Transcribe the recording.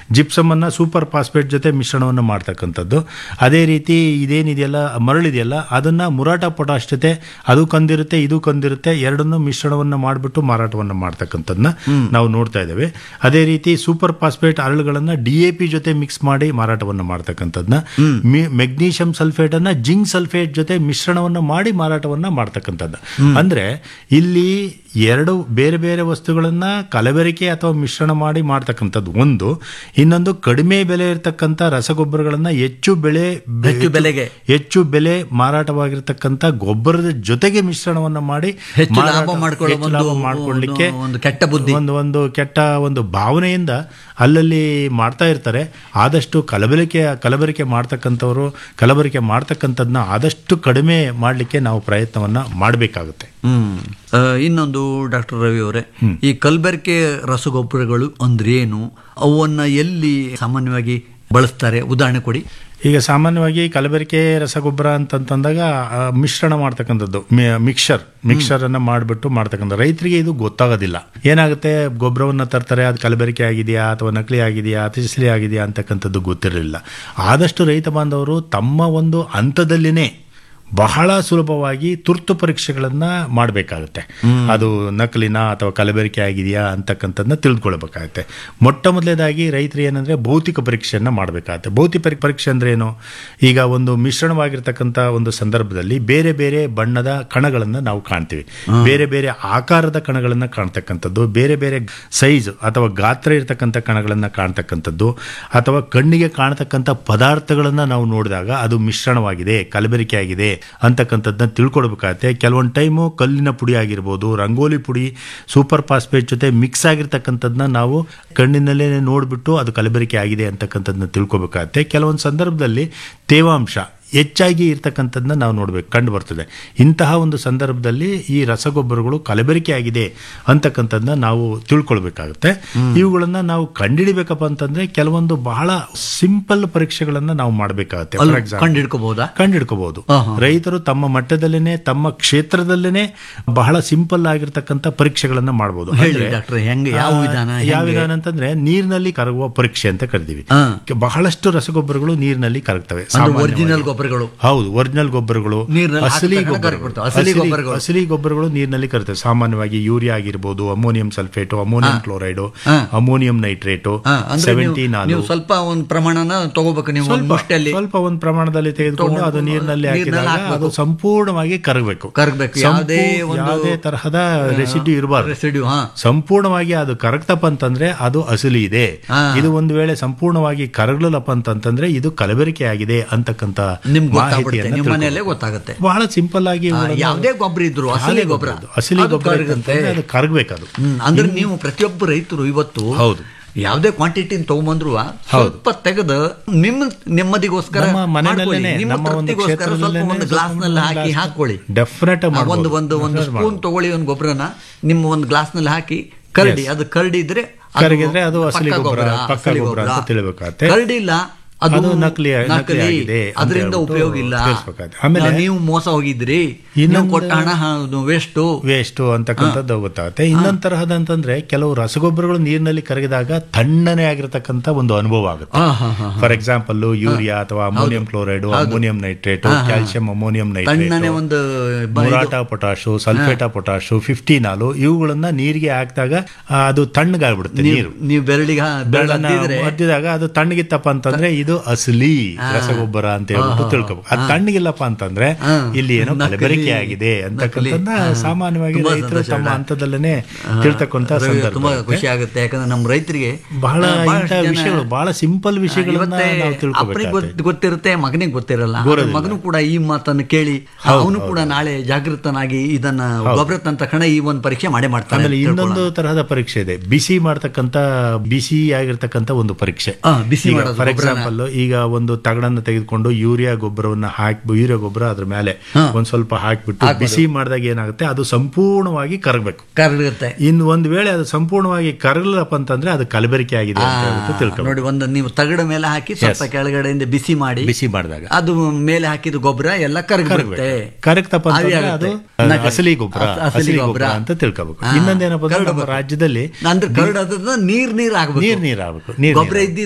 Gypsum ಅನ್ನ super phosphate ಜೊತೆ ಮಿಶ್ರಣವನ್ನು ಮಾಡ್ತಕ್ಕಂಥದ್ದು ಅದೇ ರೀತಿ ಇದೇನಿದೆಯಲ್ಲ ಮರಳಿದೆಯಲ್ಲ ಅದನ್ನ ಮುರಾಟ ಪೊಟಾಶ್ ಜೊತೆ ಅದು ಕಂದಿರುತ್ತೆ ಇದು ಕಂದಿರುತ್ತೆ ಎರಡನ್ನು ಮಿಶ್ರಣವನ್ನು ಮಾಡಿಬಿಟ್ಟು ಮಾರಾಟವನ್ನು ಮಾಡ್ತಕ್ಕಂಥದ್ದನ್ನ ನಾವು ನೋಡ್ತಾ ಇದ್ದೇವೆ ಅದೇ ರೀತಿ ಸೂಪರ್ ಫಾಸ್ಫೇಟ್ ಅರಳುಗಳನ್ನ ಡಿ ಎ ಪಿ ಜೊತೆ ಮಿಕ್ಸ್ ಮಾಡಿ ಮಾರಾಟವನ್ನು ಮಾಡ್ತಕ್ಕಂಥದ್ದನ್ನ ಮೆಗ್ನೀಷಿಯಂ ಸಲ್ಫೇಟ್ ಅನ್ನ ಜಿಂಕ್ ಸಲ್ಫೇಟ್ ಜೊತೆ ಮಿಶ್ರಣವನ್ನು ಮಾಡಿ ಮಾರಾಟವನ್ನ ಮಾಡ್ತಕ್ಕಂಥದ್ದು ಅಂದ್ರೆ ಇಲ್ಲಿ ಎರಡು ಬೇರೆ ಬೇರೆ ವಸ್ತುಗಳನ್ನ ಕಲಬೆರಕೆ ಅಥವಾ ಮಿಶ್ರಣ ಮಾಡಿ ಮಾಡ್ತಕ್ಕಂಥದ್ದು ಒಂದು ಇನ್ನೊಂದು ಕಡಿಮೆ ಬೆಲೆ ಇರತಕ್ಕಂಥ ರಸಗೊಬ್ಬರಗಳನ್ನ ಹೆಚ್ಚು ಬೆಳೆ ಹೆಚ್ಚು ಬೆಲೆಗೆ. ಹೆಚ್ಚು ಬೆಲೆ ಮಾರಾಟವಾಗಿರ್ತಕ್ಕಂಥ ಗೊಬ್ಬರದ ಜೊತೆಗೆ ಮಿಶ್ರಣವನ್ನ ಮಾಡಿ ಹೆಚ್ಚು ಲಾಭ ಮಾರಾಟ- ಮಾಡ್ಕೊಳ್ಳೋ ಹೆಚ್ಚು ಲಾಭ ಒಂದು- ಮಾಡ್ಕೊಳ್ಳಿಕ್ಕೆ ಒಂದು- ಒಂದು ಕೆಟ್ಟ ಬುದ್ಧಿ. ಒಂದು ಒಂದು ಕೆಟ್ಟ ಒಂದು ಭಾವನೆಯಿಂದ ಅಲ್ಲಲ್ಲಿ ಮಾಡ್ತಾ ಇರ್ತಾರೆ ಆದಷ್ಟು ಕಲಬೆರಕೆ ಕಲಬೆರಕೆ ಮಾಡ್ತಕ್ಕಂಥವ್ರು ಕಲಬೆರಕೆ ಮಾಡ್ತಕ್ಕಂಥದ್ದನ್ನ ಆದಷ್ಟು ಕಡಿಮೆ ಮಾಡಲಿಕ್ಕೆ ನಾವು ಪ್ರಯತ್ನವನ್ನ ಮಾಡಬೇಕಾಗುತ್ತೆ ಹ್ಮ್ ಆ, ಇನ್ನೊಂದು ಡಾಕ್ಟರ್ ರವಿ ಅವರೇ ಈ ಕಲ್ಬೆರಕೆ ರಸಗೊಬ್ಬರಗಳು ಅಂದ್ರೇನು ಅವನ್ನ ಎಲ್ಲಿ ಸಾಮಾನ್ಯವಾಗಿ ಬಳಸ್ತಾರೆ ಉದಾಹರಣೆ ಕೊಡಿ ಈಗ ಸಾಮಾನ್ಯವಾಗಿ ಕಲಬೆರಕೆ ರಸಗೊಬ್ಬರ ಅಂತಂತಂದಾಗ ಆ, ಮಿಶ್ರಣ ಮಾಡ್ತಕ್ಕಂಥದ್ದು ಮಿ- ಮಿಕ್ಸರ್ ಮಿಕ್ಸರ್ ಅನ್ನ ಮಾಡಿಬಿಟ್ಟು ಮಾಡ್ತಕ್ಕಂಥ ರೈತರಿಗೆ ಇದು ಗೊತ್ತಾಗೋದಿಲ್ಲ ಏನಾಗುತ್ತೆ ಗೊಬ್ಬರವನ್ನ ತರ್ತಾರೆ ಅದು ಕಲಬೆರಕೆ ಆಗಿದೆಯಾ ಅಥವಾ ನಕಲಿ ಆಗಿದೆಯಾ ಅತಿಶಲಿ ಆಗಿದೆಯಾ ಅಂತಕ್ಕಂಥದ್ದು ಗೊತ್ತಿರಲಿಲ್ಲ ಆದಷ್ಟು ರೈತ ಬಾಂಧವರು ತಮ್ಮ ಒಂದು ಹಂತದಲ್ಲಿನೇ ಬಹಳ ಸುಲಭವಾಗಿ ತುರ್ತು ಪರೀಕ್ಷೆಗಳನ್ನ ಮಾಡಬೇಕಾಗುತ್ತೆ ಅದು ನಕಲಿನ ಅಥವಾ ಕಲಬೆರಕೆ ಆಗಿದೆಯಾ ಅಂತಕ್ಕಂಥದ್ದನ್ನ ತಿಳಿದುಕೊಳ್ಬೇಕಾಗುತ್ತೆ ಮೊಟ್ಟ ಮೊದಲೇದಾಗಿ ರೈತರು ಏನಂದ್ರೆ ಭೌತಿಕ ಪರೀಕ್ಷೆಯನ್ನ ಮಾಡಬೇಕಾಗುತ್ತೆ ಭೌತಿಕ ಪರಿ- ಪರೀಕ್ಷೆ ಅಂದ್ರೆ ಏನು ಈಗ ಒಂದು ಮಿಶ್ರಣವಾಗಿರ್ತಕ್ಕಂಥ ಒಂದು ಸಂದರ್ಭದಲ್ಲಿ ಬೇರೆ ಬೇರೆ ಬಣ್ಣದ ಕಣಗಳನ್ನ ನಾವು ಕಾಣ್ತೀವಿ ಬೇರೆ ಬೇರೆ ಆಕಾರದ ಕಣಗಳನ್ನ ಕಾಣ್ತಕ್ಕಂಥದ್ದು ಬೇರೆ ಬೇರೆ ಸೈಜ್ ಅಥವಾ ಗಾತ್ರ ಇರತಕ್ಕಂಥ ಕಣಗಳನ್ನ ಕಾಣ್ತಕ್ಕಂಥದ್ದು ಅಥವಾ ಕಣ್ಣಿಗೆ ಕಾಣ್ತಕ್ಕಂಥ ಪದಾರ್ಥಗಳನ್ನ ನಾವು ನೋಡಿದಾಗ ಅದು ಮಿಶ್ರಣವಾಗಿದೆ ಕಲಬೆರಕೆ ಆಗಿದೆ ಅಂತಕ್ಕಂಥದ್ದನ್ನ ತಿಳ್ಕೊಡ್ಬೇಕಾಗತ್ತೆ ಕೆಲವೊಂದು ಟೈಮು ಕಲ್ಲಿನ ಪುಡಿ ಆಗಿರ್ಬೋದು ರಂಗೋಲಿ ಪುಡಿ ಸೂಪರ್ ಫಾಸ್ಫೇಟ್ ಜೊತೆ ಮಿಕ್ಸ್ ಆಗಿರ್ತಕ್ಕಂಥದ್ದನ್ನ ನಾವು ಕಣ್ಣಿನಲ್ಲೇ ನೋಡಿಬಿಟ್ಟು ಅದು ಕಲಬೆರಕೆ ಆಗಿದೆ ಅಂತಕ್ಕಂಥದ್ದನ್ನ ತಿಳ್ಕೊಬೇಕಾಗತ್ತೆ ಕೆಲವೊಂದು ಸಂದರ್ಭದಲ್ಲಿ ತೇವಾಂಶ ಹೆಚ್ಚಾಗಿ ಇರ್ತಕ್ಕಂಥದ್ದನ್ನ ನಾವು ನೋಡ್ಬೇಕು ಕಂಡು ಬರ್ತದೆ ಇಂತಹ ಒಂದು ಸಂದರ್ಭದಲ್ಲಿ ಈ ರಸಗೊಬ್ಬರಗಳು ಕಲಬೆರಕೆ ಆಗಿದೆ ಅಂತಕ್ಕಂಥದ್ದನ್ನ ನಾವು ತಿಳ್ಕೊಳ್ಬೇಕಾಗುತ್ತೆ ಇವುಗಳನ್ನ ನಾವು ಕಂಡಿಡಿಬೇಕಪ್ಪ ಅಂತಂದ್ರೆ ಕೆಲವೊಂದು ಬಹಳ ಸಿಂಪಲ್ ಪರೀಕ್ಷೆಗಳನ್ನ ನಾವು ಮಾಡಬೇಕಾಗುತ್ತೆ ಅಲ್ಲಿ ಫಾರ್ ಎಕ್ಸಾಂಪಲ್ ಕಂಡಿಡ್ಕೋಬಹುದಾ ಕಂಡಿಡ್ಕೋಬಹುದು ರೈತರು ತಮ್ಮ ಮಟ್ಟದಲ್ಲೇನೆ ತಮ್ಮ ಕ್ಷೇತ್ರದಲ್ಲೇನೆ ಬಹಳ ಸಿಂಪಲ್ ಆಗಿರ್ತಕ್ಕಂಥ ಪರೀಕ್ಷೆಗಳನ್ನ ಮಾಡಬಹುದು ಹೇಳಿ ಡಾಕ್ಟ್ರೆ ಹೆಂಗೆ ಯಾವ ವಿಧಾನ ಯಾವ ವಿಧಾನ ಅಂತಂದ್ರೆ ನೀರಿನಲ್ಲಿ ಕರಗುವ ಪರೀಕ್ಷೆ ಅಂತ ಕರಿತೀವಿ ಹಾ. ಬಹಳಷ್ಟು ರಸಗೊಬ್ಬರಗಳು ನೀರಿನಲ್ಲಿ ಕರಗ್ತವೆ ಅದು ಸಾಮಾನ್ಯವಾಗಿ. ಒರಿಜಿನಲ್ ಗೊಬ್ಬರಗಳು ಹೌದು ಒರಿಜಿನಲ್ ಗೊಬ್ಬರಗಳು ನೀರಿನಲ್ಲಿ ಅಸಲಿ ಹಾಕಿದ ತಕ್ಷಣ ಗೊಬ್ಬರಗಳು ಕರಗ್ಬಿಡ್ತವೆ. ಅಸಲಿ ಅಸಲಿ- ಗೊಬ್ಬರಗಳು. ಅಸಲಿ ಗೊಬ್ಬರಗಳು ನೀರಿನಲ್ಲಿ ಕರ್ತವೆ ಸಾಮಾನ್ಯವಾಗಿ ಯೂರಿಯಾ ಆಗಿರ್ಬೋದು ಅಮೋನಿಯಂ ಸಲ್ಫೇಟು ಅಮೋನಿಯಂ ಕ್ಲೋರೈಡ್ ಹಾ. ಅಮೋನಿಯಂ ನೈಟ್ರೇಟು ಹಾ, ಅಂದ್ರೆ ನೀವು- ಸೆವೆಂಟೀನ್ ನೀವು ಸ್ವಲ್ಪ ಒಂದು ಪ್ರಮಾಣನ ತಗೋಬೇಕು ನೀವು ಒಂದು ಮುಷ್ಟಿಯಲ್ಲಿ ಸ್ವಲ್ಪ ಒಂದು ಪ್ರಮಾಣದಲ್ಲಿ ತೆಗೆದುಕೊಂಡು ತಗೊಂಡು ಅದು ನೀರಿನಲ್ಲಿ ನೀರಿನಲ್ಲಿ ಹಾಕಿದಾಗ ಅದು ಹಾಕ್ಬೇಕು. ಸಂಪೂರ್ಣವಾಗಿ ಕರಗಬೇಕು ಕರಗ್ಬೇಕು. ಸಂಪೂ- ಯಾವುದೇ ಒಂದು- ಯಾವುದೇ ತರಹದ ರೆಸಿಡ್ಯೂ ಇರಬಾರ್ದು ರೆಸಿಡ್ಯೂ ಹಾ ಸಂಪೂರ್ಣವಾಗಿ ಅದು ಕರಗ್ತಪ್ಪ ಅಂತಂದ್ರೆ ಅದು ಅಸಲಿ ಇದೆ ಹಾ. ಇದು ಒಂದು ವೇಳೆ ಸಂಪೂರ್ಣವಾಗಿ ಕರಗಲಪ್ಪ ಅಂತಂತಂದ್ರೆ ಇದು ಕಲಬೆರಕೆ ಆಗಿದೆ ಅಂತಕ್ಕಂಥ ನಿಮ್ಗೆ ಗೊತ್ತಾಗ್ಬಿಡುತ್ತೆ ಮಾಹಿತಿಯನ್ನ ನಿಮ್ಮ ಮನೆಯಲ್ಲೇ ತಿಳ್ಕೊಬೇಕು. ಗೊತ್ತಾಗುತ್ತೆ ಬಹಳ ಸಿಂಪಲ್ ಆಗಿ ಆ, ಇವುಗಳನ್ನ- ಯಾವುದೇ ಗೊಬ್ಬರ ಇದ್ರು ಅಸಲಿ ಯಾವುದೇ ಗೊಬ್ಬರ ಗೊಬ್ಬರ, ಅಸಲಿ ಅದು ಗೊಬ್ಬರ ಕರಗುತ್ತೆ. ಅಂತಂದ್ರೆ ಅದು ಕರಗಬೇಕದು ಹ್ಮ್, ಅಂದ್ರೆ ನೀವು ಪ್ರತಿಯೊಬ್ಬ ರೈತರು ಇವತ್ತು ಹೌದು. ಯಾವುದೇ ಕ್ವಾಂಟಿಟಿ ತಗೊಂಬಂದ್ರು ಸ್ವಲ್ಪ ತೆಗೆದು ನಿಮ್ಮ ನೆಮ್ಮದಿಗೋಸ್ಕರ ನಮ್ಮ ಮಾಡ್ಕೊಳ್ಳಿ. ಮನೆಯಲ್ಲೇನೆ ನಿಮ್ಮ ನಮ್ಮ ಒಂದು ತೃಪ್ತಿಗೋಸ್ಕರ ಸ್ವಲ್ಪ ಕ್ಷೇತ್ರದಲ್ಲೇನೆ ಒಂದು ಸ್ವಲ್ಪ ಗ್ಲಾಸ್ ನಲ್ಲಿ ಒಂದು ಹಾಕಿ glass ಹಾಕೊಳ್ಳಿ ಡೆಫಿನೆಟ್ ಆ, ಒಂದು ಒಂದು ಒಂದು ಸ್ಪೂನ್ ತಗೊಳ್ಳಿ ಒಂದು ಗೊಬ್ಬರನ ನಿಮ್ಮ ಒಂದು ಗ್ಲಾಸ್ ನಲ್ಲಿ ಹಾಕಿ ಕರಡಿ ಅದು ಕರಡಿದ್ರೆ ಅದು ಕರಗಿದ್ರೆ ಅದು ಅಸಲಿ ಪಕ್ಕ ಗೊಬ್ಬರ, ಪಕ್ಕ ಅಸಲಿ ಗೊಬ್ಬರ ಅಂತ ತಿಳಿಬೇಕಾಗತ್ತೆ. ಕರಡಿಲ್ಲ ಅದು ಅದು ನಕಲಿ- ನಕಲಿ ನಕಲಿ ಆಗಿದೆ ಅಂತ ಅದರಿಂದ ಹೇಳ್ಬಿಟ್ಟು ಉಪಯೋಗ ಇಲ್ಲ ತಿಳಿಸ್ಬೇಕಾಗುತ್ತೆ. ಆಮೇಲೆ ನೀವು ಮೋಸ ಹೋಗಿದ್ರಿ ನೀವು ಇನ್ನೊಂದು- ಕೊಟ್ಟ ಹಣ ವೇಸ್ಟ್ ವೇಸ್ಟ್ ಅಂತಕ್ಕಂಥದ್ದು ಗೊತ್ತಾಗುತ್ತೆ ಇನ್ನೊಂದು ತರಹದ ಅಂತಂದ್ರೆ ಕೆಲವು ರಸಗೊಬ್ಬರಗಳು ನೀರಿನಲ್ಲಿ ಕರಗಿದಾಗ ತಣ್ಣನೆ ಆಗಿರತಕ್ಕಂಥ ಒಂದು ಅನುಭವ ಆಗುತ್ತೆ ಫಾರ್ ಎಕ್ಸಾಂಪಲ್ ಯೂರಿಯಾ ಅಥವಾ ammonium chloride ammonium nitrate calcium ammonium ತಣ್ಣನೆ ನೈಟ್ರೇಟ್ ಒಂದು ಬ- ಮುರಾಟ ಪೊಟಾಶು ಸಲ್ಫೇಟಾ ಪೊಟಾಶು ಫಿಫ್ಟೀನಾಲು ಇವುಗಳನ್ನ ನೀರಿಗೆ ಹಾಕಿದಾಗ ಆ, ಅದು ತಣ್ಣಗಾಗ್ಬಿಡುತ್ತೆ ನೀರು ನೀವು ಬೆರಳಿಗೆ ಬೆರಳನ್ನ ಬೆರಳಿದ್ರೆ ಮದ್ದಿದಾಗ ಅದು ತಣ್ಣಗಿತ್ತಪ್ಪ ಅಂತಂದ್ರೆ ಇದು ಅಸಲಿ ರಸಗೊಬ್ಬರ ಅಂತ ಹೇಳ್ಬಿಟ್ಟು ತಿಳ್ಕೊಬೇಕು ಅದು ತಣ್ಣಗಿಲ್ಲಪ್ಪ ಅಂತಂದ್ರೆ ಇಲ್ಲಿ ಏನೋ ನಕಲಿ, ಕಲಬೆರಕೆ ಆಗಿದೆ ಅಂತಕ್ಕಂಥದ್ದನ್ನ ಸಾಮಾನ್ಯವಾಗಿ ತುಂಬಾ ರೈತರು ಸಂತೋಷ ತಮ್ಮ ಅಣ್ಣ. ಹಂತದಲ್ಲೇ ತಿಳ್ತಕ್ಕಂಥ ರವಿ, ಸಂದರ್ಭ ತುಂಬಾ ಇರುತ್ತೆ. ಖುಷಿ ಆಗುತ್ತೆ ಯಾಕಂದ್ರೆ ನಮ್ಮ ರೈತರಿಗೆ ಬಹಳ ಆ, ಬಹಳಷ್ಟು ಇಂಥ ಜನ, ವಿಷಯಗಳು ಬಹಳ ಸಿಂಪಲ್ ಆ, ವಿಷಯಗಳನ್ನ ಇವತ್ತೇ ನಾವು ಅಪ್ಪನಿಗೆ ತಿಳ್ಕೊಬೇಕಾಗುತ್ತೆ ಗೊತ್- ಗೊತ್ತಿರುತ್ತೆ ಮಗನಿಗೆ ಗೊತ್ತಿರಲ್ಲ ಆದ್ರೆ ಗೊತ್ತಿರಲ್ಲ. ಮಗನು ಕೂಡ ಈ ಮಾತನ್ನು ಕೇಳಿ ಅವನು ಕೂಡ ನಾಳೆ ಜಾಗೃತನಾಗಿ ಇದನ್ನ ಗೊಬ್ಬರ ತಂದ ತಕ್ಷಣ ಈ ಒಂದು ಪರೀಕ್ಷೆ ಮಾಡೇ ಮಾಡ್ತಾನೆ ಆಮೇಲೆ ಅಂತ ಇನ್ನೊಂದು ತಿಳ್ಕೊಳ್ಳೋಣ. ತರಹದ ಪರೀಕ್ಷೆ ಇದೆ ಬಿಸಿ ಮಾಡ್ತಕ್ಕಂಥ ಬಿಸಿ ಆಗಿರ್ತಕ್ಕಂಥ ಒಂದು ಪರೀಕ್ಷೆ ಆ, ಬಿಸಿ ಮಾಡೋದು ಫಾರ್ ಗೊಬ್ಬರನ. ಎಕ್ಸಾಂಪಲ್ ಈಗ ಒಂದು ತಗಡನ್ನ ತೆಗೆದುಕೊಂಡು ಯೂರಿಯಾ ಗೊಬ್ಬರವನ್ನ ಹಾಕಿ ಯೂರಿಯಾ ಗೊಬ್ಬರ ಅದ್ರ ಮೇಲೆ ಒಂದ್ ಸ್ವಲ್ಪ ಹಾಕ್ಬಿಟ್ಟು ಬಿಸಿ ಮಾಡಿದಾಗ ಏನಾಗುತ್ತೆ ಅದು ಸಂಪೂರ್ಣವಾಗಿ ಕರಗಬೇಕು ಕರಗುತ್ತೆ ಇನ್ ಒಂದ್ ವೇಳೆ ಅದು ಸಂಪೂರ್ಣವಾಗಿ ಕರಗಲಪ್ಪ ಅಂತಂದ್ರೆ ಅದು ಕಲಬೆರಕೆ ಆಗಿದೆ ಅಂತ ಹೇಳ್ಬಿಟ್ಟು ತಿಳ್ಕೊಬೇಕು ನೋಡಿ ಒಂದು ನೀವು ತಗಡ ಮೇಲೆ ಹಾಕಿ ಸ್ವಲ್ಪ ಕೆಳಗಡೆಯಿಂದ ಬಿಸಿ ಮಾಡಿ ಬಿಸಿ ಮಾಡಿದಾಗ ಅದು ಮೇಲೆ ಹಾಕಿದ ಗೊಬ್ಬರ ಎಲ್ಲ ಕರಗುತ್ತೆ ಕರೆಕ್ಟಪ್ಪ ಆವಿ ಅಂತಂದ್ರೆ ಅದು ಆಗುತ್ತೆ. ನಕಲಿ. ಅಸಲಿ ಗೊಬ್ಬರ ಅಸ- ಅಸಲಿ ಅಸಲಿ ಗೊಬ್ಬರ. ಗೊಬ್ಬರ ಅಂತ ತಿಳ್ಕೊಬೇಕು ಹಾ. ಇನ್ನೊಂದೇನಪ್ಪ ಅಂದ್ರೆ ನಮ್ಮ ಕರಡ್ಬೇಕು. ರಾಜ್ಯದಲ್ಲಿ ಅಂದ್ರೆ ಕರಡೋದ್ರಿಂದ ನೀರ್ ನೀರ್ ಆಗ್ಬೇಕು ನೀರ್ ನೀರ್ ಆಗ್ಬೇಕು ನೀರ್ ಗೊಬ್ಬರ ನೀರ್ ಇದ್ದಿದ್ದು